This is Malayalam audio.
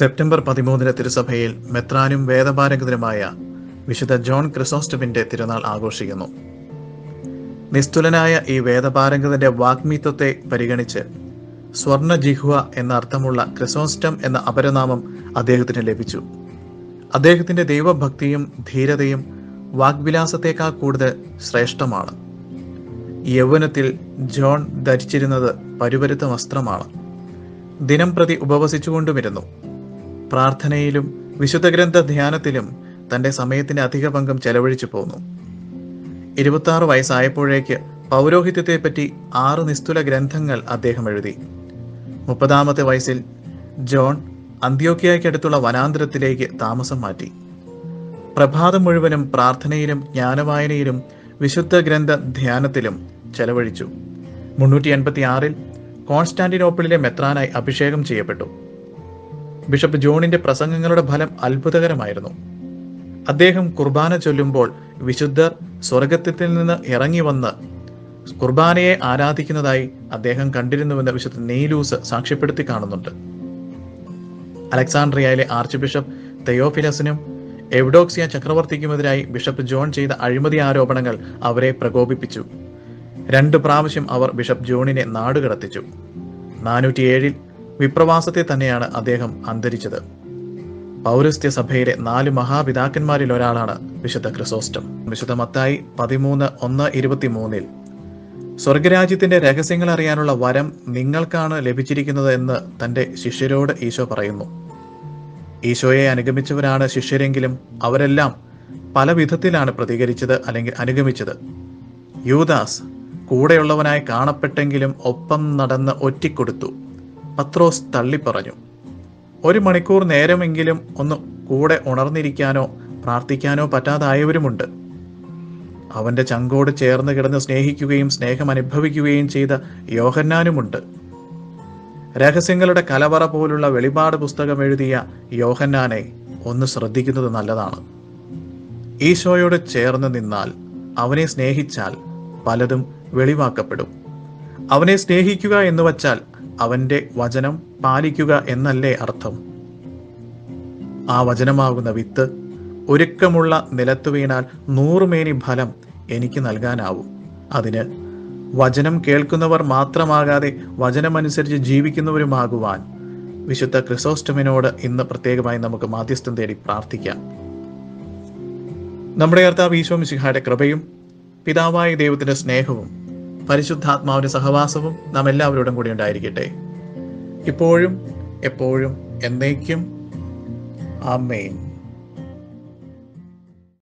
സെപ്റ്റംബർ പതിമൂന്നിന് തിരുസഭയിൽ മെത്രാനും വേദപാരംഗതനുമായ വിശുദ്ധ ജോൺ ക്രിസോസ്റ്റമിന്റെ തിരുനാൾ ആഘോഷിക്കുന്നു നിസ്തുലനായ ഈ വേദപാരംഗതന്റെ വാഗ്മീത്വത്തെ പരിഗണിച്ച് സ്വർണ ജിഹ്വ എന്ന അർത്ഥമുള്ള ക്രിസോസ്റ്റം എന്ന അപരനാമം അദ്ദേഹത്തിന് ലഭിച്ചു അദ്ദേഹത്തിന്റെ ദൈവഭക്തിയും ധീരതയും വാഗ്വിലാസത്തേക്കാൾ കൂടുതൽ ശ്രേഷ്ഠമാണ് യൗവനത്തിൽ ജോൺ ധരിച്ചിരുന്നത് പരുപരുത്ത വസ്ത്രമാണ് ദിനം പ്രതി ഉപവസിച്ചുകൊണ്ടുമിരുന്നു പ്രാർത്ഥനയിലും വിശുദ്ധ ഗ്രന്ഥ ധ്യാനത്തിലും തന്റെ സമയത്തിന്റെ അധിക പങ്കം ചെലവഴിച്ചു പോന്നു ഇരുപത്തി വയസ്സായപ്പോഴേക്ക് പൗരോഹിത്യത്തെപ്പറ്റി ആറ് നിസ്തുല ഗ്രന്ഥങ്ങൾ അദ്ദേഹം എഴുതി മുപ്പതാമത്തെ വയസ്സിൽ ജോൺ അന്ത്യോക്യയ്ക്കടുത്തുള്ള വനാന്തരത്തിലേക്ക് താമസം മാറ്റി പ്രഭാതം മുഴുവനും പ്രാർത്ഥനയിലും ജ്ഞാനവായനയിലും വിശുദ്ധ ഗ്രന്ഥ ധ്യാനത്തിലും ചെലവഴിച്ചു മുന്നൂറ്റി എൺപത്തി ആറിൽ കോൺസ്റ്റാന്റിനോപ്പിളിലെ മെത്രാനായി അഭിഷേകം ചെയ്യപ്പെട്ടു ബിഷപ്പ് ജോണിന്റെ പ്രസംഗങ്ങളുടെ ഫലം അത്ഭുതകരമായിരുന്നു അദ്ദേഹം കുർബാന ചൊല്ലുമ്പോൾ വിശുദ്ധർ സ്വർഗത്തിൽ നിന്ന് ഇറങ്ങി വന്ന് കുർബാനയെ ആരാധിക്കുന്നതായി അദ്ദേഹം കണ്ടിരുന്നുവെന്ന് വിശുദ്ധ നെയ്ലൂസ് സാക്ഷ്യപ്പെടുത്തി കാണുന്നുണ്ട് അലക്സാണ്ട്രിയയിലെ ആർച്ച് ബിഷപ്പ് തെയോഫിലസിനും എവിഡോക്സിയ ചക്രവർത്തിക്കുമെതിരായി ബിഷപ്പ് ജോൺ ചെയ്ത അഴിമതി ആരോപണങ്ങൾ അവരെ പ്രകോപിപ്പിച്ചു രണ്ട് പ്രാവശ്യം അവർ ബിഷപ്പ് ജോണിനെ നാടുകടത്തിച്ചു നാനൂറ്റിയേഴിൽ വിപ്രവാസത്തെ തന്നെയാണ് അദ്ദേഹം അന്തരിച്ചത് പൗരസ്ത്യ സഭയിലെ നാല് മഹാപിതാക്കന്മാരിൽ ഒരാളാണ് വിശുദ്ധ ക്രിസോസ്റ്റം വിശുദ്ധ മത്തായി പതിമൂന്ന് ഒന്ന് ഇരുപത്തിമൂന്നിൽ സ്വർഗരാജ്യത്തിന്റെ രഹസ്യങ്ങൾ അറിയാനുള്ള വരം നിങ്ങൾക്കാണ് ലഭിച്ചിരിക്കുന്നത് എന്ന് തന്റെ ശിഷ്യരോട് ഈശോ പറയുന്നു ഈശോയെ അനുഗമിച്ചവരാണ് ശിഷ്യരെങ്കിലും അവരെല്ലാം പല വിധത്തിലാണ് പ്രതികരിച്ചത് അല്ലെങ്കിൽ അനുഗമിച്ചത് യൂദാസ് കൂടെയുള്ളവനായി കാണപ്പെട്ടെങ്കിലും ഒപ്പം നടന്ന് ഒറ്റിക്കൊടുത്തു പത്രോസ് തള്ളിപ്പറഞ്ഞു ഒരു മണിക്കൂർ നേരമെങ്കിലും ഒന്ന് കൂടെ ഉണർന്നിരിക്കാനോ പ്രാർത്ഥിക്കാനോ പറ്റാതായവരുമുണ്ട് അവന്റെ ചങ്കോട് ചേർന്ന് കിടന്ന് സ്നേഹിക്കുകയും സ്നേഹം അനുഭവിക്കുകയും ചെയ്ത യോഹന്നാനുമുണ്ട് രഹസ്യങ്ങളുടെ കലവറ പോലുള്ള വെളിപാട് പുസ്തകം എഴുതിയ യോഹന്നാനെ ഒന്ന് ശ്രദ്ധിക്കുന്നത് നല്ലതാണ് ഈശോയോട് ചേർന്ന് നിന്നാൽ അവനെ സ്നേഹിച്ചാൽ പലതും വെളിവാക്കപ്പെടും അവനെ സ്നേഹിക്കുക എന്ന് വച്ചാൽ അവന്റെ വചനം പാലിക്കുക എന്നല്ലേ അർത്ഥം ആ വചനമാകുന്ന വിത്ത് ഒരുക്കമുള്ള നിലത്ത് വീണാൽ നൂറുമേനി ഫലം എനിക്ക് നൽകാനാവും അതിന് വചനം കേൾക്കുന്നവർ മാത്രമാകാതെ വചനമനുസരിച്ച് ജീവിക്കുന്നവരുമാകുവാൻ വിശുദ്ധ ക്രിസോസ്റ്റമിനോട് ഇന്ന് പ്രത്യേകമായി നമുക്ക് മാധ്യസ്ഥം തേടി പ്രാർത്ഥിക്കാം നമ്മുടെ കർത്താവ് ഈശോ മിശിഹായുടെ കൃപയും പിതാവായ ദൈവത്തിന്റെ സ്നേഹവും പരിശുദ്ധാത്മാവിന്റെ സഹവാസവും നാം എല്ലാവരോടും കൂടി ഉണ്ടായിരിക്കട്ടെ ഇപ്പോഴും എപ്പോഴും എന്നേക്കും ആമേൻ